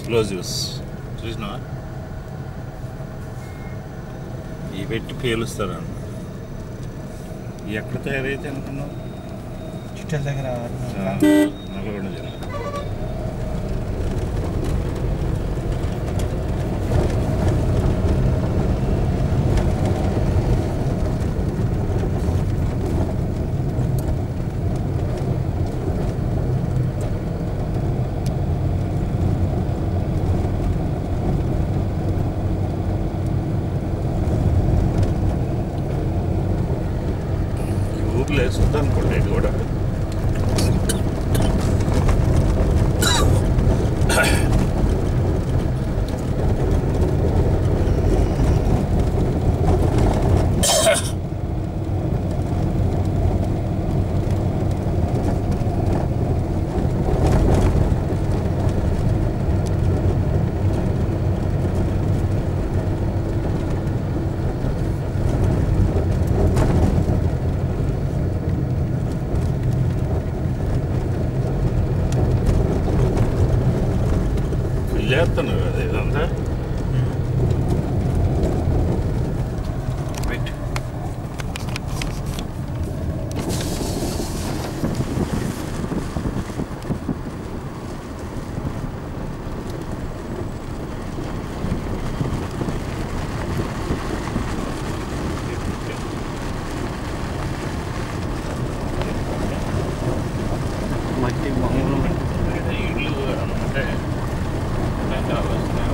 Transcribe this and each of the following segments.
Explosives చూసినా ఇవి పెట్టి పేలుస్తారు అన్న ఇవి ఎక్కడ తయారైతే అనుకున్నావు చిట్టల దగ్గర ఆ, నల్గొండ జిల్లా ఈ ఊర్లో వేస్తుంది అనుకోండి ఇది కూడా చేస్తాను కదా ఇదంతా Wait. మట్టి మామూలు ఇల్లు అంటే ఎంత వస్తున్నాయి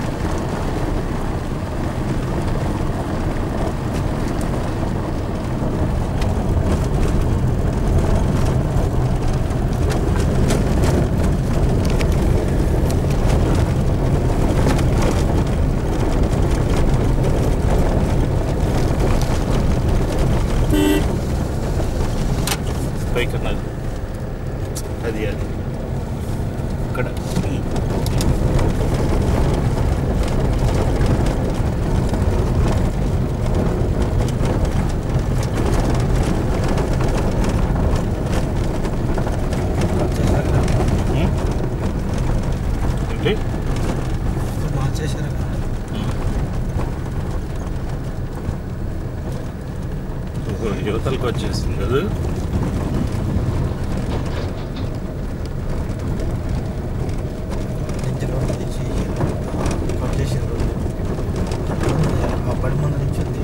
పైకన్నది అది అది ఇక్కడ మార్చేశారు కదా. ఏంటి మార్చేశారు కదా. ఓహో, యువతలకు వచ్చేసింది కదా నుంచి రోడ్డు తీసి కట్ చేసారు రోడ్డు ఆ బడి ముందు నుంచి ఉంది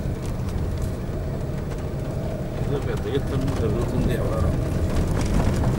ఏదో పెద్ద ఎత్తున జరుగుతుంది ఎవరు